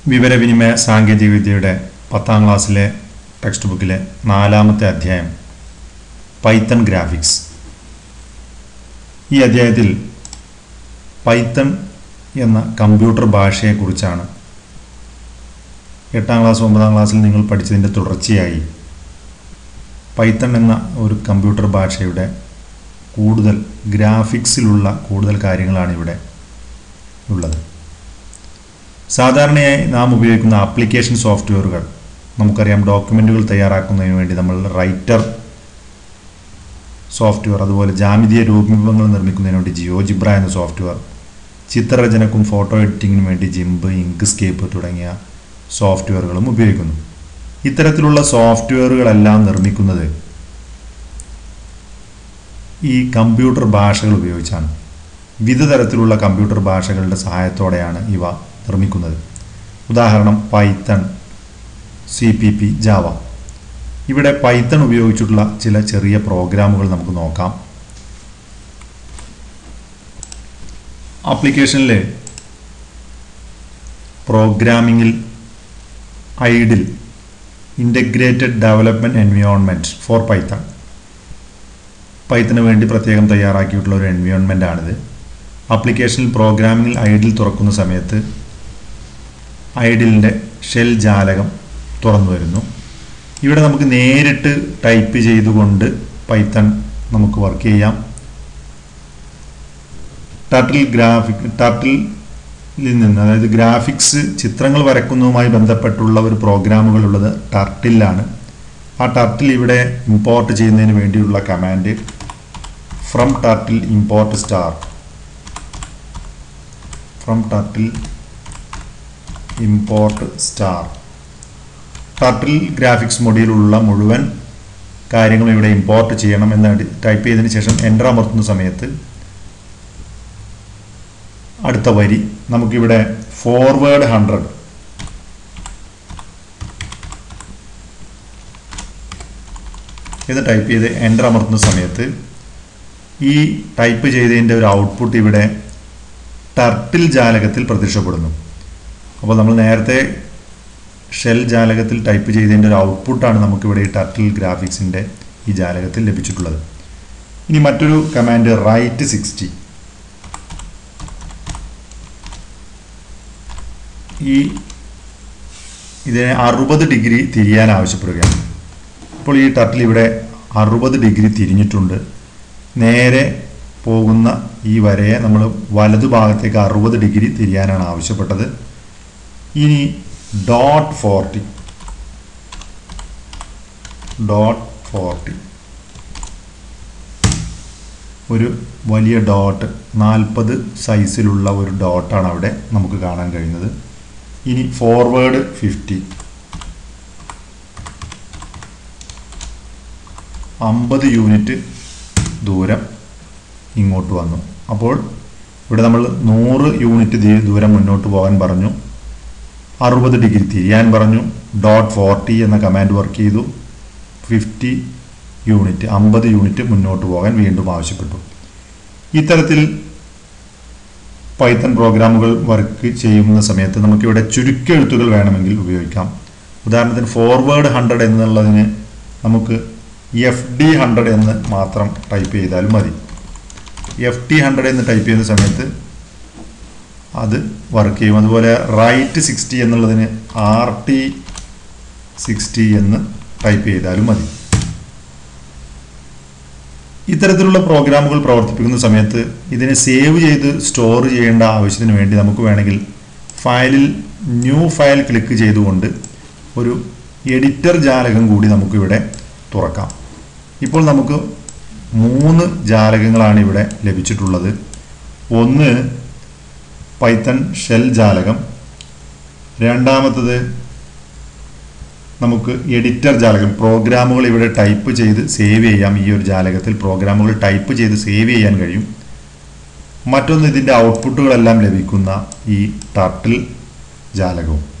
വിവരവിനിമയ സാങ്കേതികവിദ്യയുടെ പത്താം ക്ലാസ്സിലെ ടെക്സ്റ്റ് ബുക്കിലെ നാലാമത്തെ അധ്യായം പൈത്തൺ ഗ്രാഫിക്സ് ഈ അധ്യായത്തിൽ പൈത്തൺ എന്ന കമ്പ്യൂട്ടർ ഭാഷയെക്കുറിച്ചാണ് എട്ടാം ക്ലാസ് ഒമ്പതാം ക്ലാസ്സിൽ നിങ്ങൾ പഠിച്ചതിൻ്റെ തുടർച്ചയായി പൈത്തൺ എന്ന ഒരു കമ്പ്യൂട്ടർ ഭാഷയുടെ കൂടുതൽ ഗ്രാഫിക്സിലുള്ള കൂടുതൽ കാര്യങ്ങളാണ് ഇവിടെ ഉള്ളത് സാധാരണയായി നാം ഉപയോഗിക്കുന്ന ആപ്ലിക്കേഷൻ സോഫ്റ്റ്വെയറുകൾ നമുക്കറിയാം ഡോക്യുമെൻറ്റുകൾ തയ്യാറാക്കുന്നതിന് വേണ്ടി നമ്മൾ റൈറ്റർ സോഫ്റ്റ്വെയർ അതുപോലെ ജാമിതീയ രൂപങ്ങൾ നിർമ്മിക്കുന്നതിന് വേണ്ടി ജിയോജിബ്ര എന്ന സോഫ്റ്റ്വെയർ ചിത്രരചനക്കും ഫോട്ടോ എഡിറ്റിങ്ങിനും വേണ്ടി ജിംബ് ഇങ്ക്സ്കേപ്പ് തുടങ്ങിയ സോഫ്റ്റ്വെയറുകളും ഉപയോഗിക്കുന്നു ഇത്തരത്തിലുള്ള സോഫ്റ്റ്വെയറുകളെല്ലാം നിർമ്മിക്കുന്നത് ഈ കമ്പ്യൂട്ടർ ഭാഷകൾ ഉപയോഗിച്ചാണ് വിവിധ തരത്തിലുള്ള കമ്പ്യൂട്ടർ ഭാഷകളുടെ സഹായത്തോടെയാണ് ഇവ നിർമ്മിക്കുന്നത് ഉദാഹരണം Python C P P Java ഇവിടെ പൈത്തൺ ഉപയോഗിച്ചിട്ടുള്ള ചില ചെറിയ പ്രോഗ്രാമുകൾ നമുക്ക് നോക്കാം ആപ്ലിക്കേഷനിൽ പ്രോഗ്രാമിങ്ങിൽ IDLE integrated development environment for Python പൈത്തന് വേണ്ടി പ്രത്യേകം തയ്യാറാക്കിയിട്ടുള്ള ഒരു എൻവിയോൺമെൻ്റ് ആണിത് ആപ്ലിക്കേഷനിൽ പ്രോഗ്രാമിങ്ങിൽ ഐഡിൽ തുറക്കുന്ന സമയത്ത് ഐഡിലിൻ്റെ ഷെൽ ജാലകം തുറന്നു വരുന്നു ഇവിടെ നമുക്ക് നേരിട്ട് ടൈപ്പ് ചെയ്തുകൊണ്ട് പൈത്തൺ നമുക്ക് വർക്ക് ചെയ്യാം ടർട്ടിൽ ഗ്രാഫിക് ടർട്ടിലിൽ നിന്ന് അതായത് ഗ്രാഫിക്സ് ചിത്രങ്ങൾ വരക്കുന്നതുമായി ബന്ധപ്പെട്ടുള്ള ഒരു പ്രോഗ്രാമുകളുള്ളത് ടർട്ടിലാണ് ആ ടർട്ടിൽ ഇവിടെ ഇമ്പോർട്ട് ചെയ്യുന്നതിന് വേണ്ടിയുള്ള command from turtle import star from turtle import star turtle graphics മൊഡ്യൂളിലുള്ള മുഴുവൻ കാര്യങ്ങളും ഇവിടെ ഇമ്പോർട്ട് ചെയ്യണം എന്ന് ടൈപ്പ് ചെയ്തതിന് ശേഷം എൻ്റർ അമർത്തുന്ന സമയത്ത് അടുത്ത വരി നമുക്കിവിടെ ഫോർവേഡ് ഹൺഡ്രഡ് ഇത് ടൈപ്പ് ചെയ്ത് എൻ്റർ അമർത്തുന്ന സമയത്ത് ഈ ടൈപ്പ് ചെയ്തതിൻ്റെ ഒരു ഔട്ട്പുട്ട് ഇവിടെ ടർട്ടിൽ ജാലകത്തിൽ പ്രത്യക്ഷപ്പെടുന്നു അപ്പോൾ നമ്മൾ നേരത്തെ ഷെൽ ജാലകത്തിൽ ടൈപ്പ് ചെയ്തതിൻ്റെ ഒരു ഔട്ട്പുട്ടാണ് നമുക്കിവിടെ ഈ ടർട്ടിൽ ഗ്രാഫിക്സിൻ്റെ ഈ ജാലകത്തിൽ ലഭിച്ചിട്ടുള്ളത് ഇനി മറ്റൊരു കമാൻഡ് റൈറ്റ് സിക്സ്റ്റി ഈ ഇതിനെ അറുപത് ഡിഗ്രി തിരിയാൻ ആവശ്യപ്പെടുകയാണ് അപ്പോൾ ഈ ടർട്ടിൽ ഇവിടെ അറുപത് ഡിഗ്രി തിരിഞ്ഞിട്ടുണ്ട് നേരെ പോകുന്ന ഈ വരയെ നമ്മൾ വലതുഭാഗത്തേക്ക് അറുപത് ഡിഗ്രി തിരിയാനാണ് ആവശ്യപ്പെട്ടത് ഇനി ഡോട്ട് ഫോർട്ടി ഡോട്ട് ഫോർട്ടി ഒരു വലിയ ഡോട്ട് നാൽപ്പത് സൈസിലുള്ള ഒരു ഡോട്ടാണ് അവിടെ നമുക്ക് കാണാൻ കഴിയുന്നത് ഇനി ഫോർവേഡ് ഫിഫ്റ്റി അമ്പത് യൂണിറ്റ് ദൂരം ഇങ്ങോട്ട് വന്നു അപ്പോൾ ഇവിടെ നമ്മൾ നൂറ് യൂണിറ്റ് ദൂരം മുന്നോട്ട് പോകാൻ പറഞ്ഞു അറുപത് ഡിഗ്രി തിരിയാൻ പറഞ്ഞു ഡോട്ട് ഫോർട്ടി എന്ന കമാൻഡ് വർക്ക് ചെയ്തു ഫിഫ്റ്റി യൂണിറ്റ് അമ്പത് യൂണിറ്റ് മുന്നോട്ട് പോകാൻ വീണ്ടും ആവശ്യപ്പെട്ടു ഇത്തരത്തിൽ പൈത്തൺ പ്രോഗ്രാമുകൾ വർക്ക് ചെയ്യുന്ന സമയത്ത് നമുക്കിവിടെ ചുരുക്കെഴുത്തുകൾ വേണമെങ്കിൽ ഉപയോഗിക്കാം ഉദാഹരണത്തിന് ഫോർവേഡ് ഹൺഡ്രഡ് എന്നുള്ളതിന് നമുക്ക് എഫ് ഡി ഹൺഡ്രഡ് എന്ന് മാത്രം ടൈപ്പ് ചെയ്താലും മതി എഫ് ടി ഹൺഡ്രഡ് എന്ന് ടൈപ്പ് ചെയ്യുന്ന സമയത്ത് അത് വർക്ക് ചെയ്യും അതുപോലെ റൈറ്റ് സിക്സ്റ്റി എന്നുള്ളതിന് ആർ ടി സിക്സ്റ്റി എന്ന് ടൈപ്പ് ചെയ്താലും മതി ഇത്തരത്തിലുള്ള പ്രോഗ്രാമുകൾ പ്രവർത്തിപ്പിക്കുന്ന സമയത്ത് ഇതിനെ സേവ് ചെയ്ത് സ്റ്റോർ ചെയ്യേണ്ട ആവശ്യത്തിന് വേണ്ടി നമുക്ക് വേണമെങ്കിൽ ഫയലിൽ ന്യൂ ഫയൽ ക്ലിക്ക് ചെയ്തുകൊണ്ട് ഒരു എഡിറ്റർ ജാലകം കൂടി നമുക്കിവിടെ തുറക്കാം ഇപ്പോൾ നമുക്ക് മൂന്ന് ജാലകങ്ങളാണ് ഇവിടെ ലഭിച്ചിട്ടുള്ളത് ഒന്ന് പൈത്തൺ ഷെൽ ജാലകം രണ്ടാമത്തത് നമുക്ക് എഡിറ്റർ ജാലകം പ്രോഗ്രാമുകൾ ഇവിടെ ടൈപ്പ് ചെയ്ത് സേവ് ചെയ്യാം ഈ ഒരു ജാലകത്തിൽ പ്രോഗ്രാമുകൾ ടൈപ്പ് ചെയ്ത് സേവ് ചെയ്യാൻ കഴിയും മറ്റൊന്ന് ഇതിൻ്റെ ഔട്ട്പുട്ടുകളെല്ലാം ലഭിക്കുന്ന ഈ ടർട്ടിൽ ജാലകവും